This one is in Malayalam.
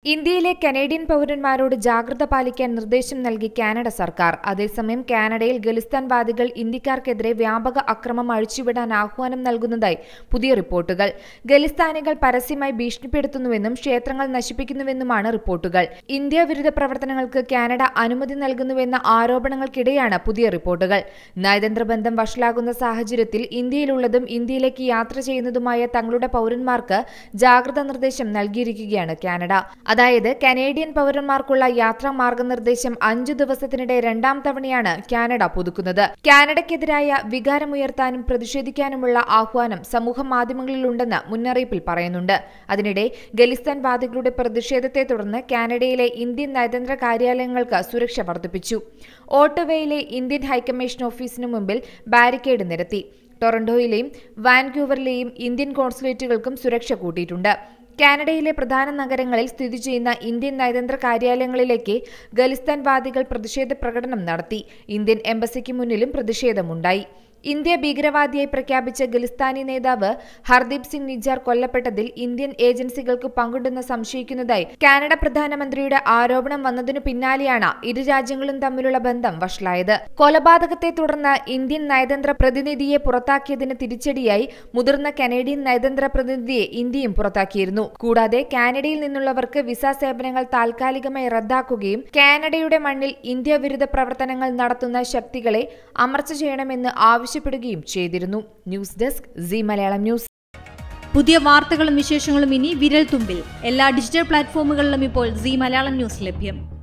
ഇന്ത്യയിലെ കനേഡിയൻ പൗരന്മാരോട് ജാഗ്രത പാലിക്കാൻ നിർദ്ദേശം നൽകി കാനഡ സർക്കാർ അതേസമയം കാനഡയിൽ ഖലിസ്ഥാൻവാദികൾ ഇന്ത്യക്കാർക്കെതിരെ വ്യാപക അക്രമം അഴിച്ചുവിടാൻ ആഹ്വാനം നൽകുന്നതായി പുതിയ റിപ്പോർട്ടുകൾ ഖലിസ്ഥാനികൾ പരസ്യമായി ഭീഷണിപ്പെടുത്തുന്നുവെന്നും ക്ഷേത്രങ്ങൾ നശിപ്പിക്കുന്നുവെന്നുമാണ് റിപ്പോർട്ടുകൾ ഇന്ത്യ വിരുദ്ധ പ്രവർത്തനങ്ങൾക്ക് കാനഡ അനുമതി നൽകുന്നുവെന്ന ആരോപണങ്ങൾക്കിടെയാണ് പുതിയ റിപ്പോർട്ടുകൾ നയതന്ത്ര ബന്ധം വഷളാകുന്ന സാഹചര്യത്തിൽ ഇന്ത്യയിലുള്ളതും ഇന്ത്യയിലേക്ക് യാത്ര ചെയ്യുന്നതുമായ തങ്ങളുടെ പൗരന്മാർക്ക് ജാഗ്രതാ നിർദ്ദേശം നൽകിയിരിക്കുകയാണ് കാനഡ അതായത് കനേഡിയൻ പൗരന്മാർക്കുള്ള യാത്രാ മാർഗനിർദ്ദേശം അഞ്ചു ദിവസത്തിനിടെ രണ്ടാം തവണയാണ് കാനഡ പുതുക്കുന്നത് കാനഡയ്ക്കെതിരായ വികാരമുയർത്താനും പ്രതിഷേധിക്കാനുമുള്ള ആഹ്വാനം സമൂഹ മാധ്യമങ്ങളിലുണ്ടെന്ന് മുന്നറിയിപ്പിൽ പറയുന്നുണ്ട് അതിനിടെ ഖലിസ്ഥാൻ വാദികളുടെ പ്രതിഷേധത്തെ തുടർന്ന് കാനഡയിലെ ഇന്ത്യൻ നയതന്ത്ര കാര്യാലയങ്ങൾക്ക് സുരക്ഷ വർദ്ധിപ്പിച്ചു ഓട്ടോവയിലെ ഇന്ത്യൻ ഹൈക്കമ്മീഷൻ ഓഫീസിനു മുമ്പിൽ ബാരിക്കേഡ് നിരത്തി ടൊറന്റോയിലെയും വാൻക്യൂവറിലെയും ഇന്ത്യൻ കോൺസുലേറ്റുകൾക്കും സുരക്ഷ കൂട്ടിയിട്ടുണ്ട് കാനഡയിലെ പ്രധാന നഗരങ്ങളിൽ സ്ഥിതി ചെയ്യുന്ന ഇന്ത്യൻ നയതന്ത്ര കാര്യാലയങ്ങളിലേക്ക് ഖലിസ്ഥാൻവാദികൾ പ്രതിഷേധ പ്രകടനം നടത്തി ഇന്ത്യൻ എംബസിക്ക് മുന്നിലും പ്രതിഷേധമുണ്ടായി ഇന്ത്യ ഭീകരവാദിയായി പ്രഖ്യാപിച്ച ഖലിസ്ഥാനി നേതാവ് ഹർദീപ് സിംഗ് നിജാർ കൊല്ലപ്പെട്ടതിൽ ഇന്ത്യൻ ഏജൻസികൾക്ക് പങ്കുണ്ടെന്ന് സംശയിക്കുന്നതായി കാനഡ പ്രധാനമന്ത്രിയുടെ ആരോപണം വന്നതിനു പിന്നാലെയാണ് ഇരു രാജ്യങ്ങളും തമ്മിലുള്ള ബന്ധം വഷളായത് കൊലപാതകത്തെ തുടർന്ന് ഇന്ത്യൻ നയതന്ത്ര പ്രതിനിധിയെ പുറത്താക്കിയതിന് തിരിച്ചടിയായി മുതിർന്ന കനേഡിയൻ നയതന്ത്ര പ്രതിനിധിയെ ഇന്ത്യയും പുറത്താക്കിയിരുന്നു കൂടാതെ കാനഡയിൽ നിന്നുള്ളവർക്ക് വിസ സേവനങ്ങൾ താൽക്കാലികമായി റദ്ദാക്കുകയും കാനഡയുടെ മണ്ണിൽ ഇന്ത്യ വിരുദ്ധ പ്രവർത്തനങ്ങൾ നടത്തുന്ന ശക്തികളെ അമർച്ച ചെയ്യണമെന്ന് ആവശ്യപ്പെടുകയും ചെയ്തിരുന്നു news desk Zee Malayalam news പുതിയ വാർത്തകളും വിശേഷങ്ങളും ഇനി വിരൽ തുമ്പിൽ എല്ലാ ഡിജിറ്റൽ പ്ലാറ്റ്ഫോമുകളിലും ഇപ്പോൾ സി മലയാളം ന്യൂസ് ലഭ്യം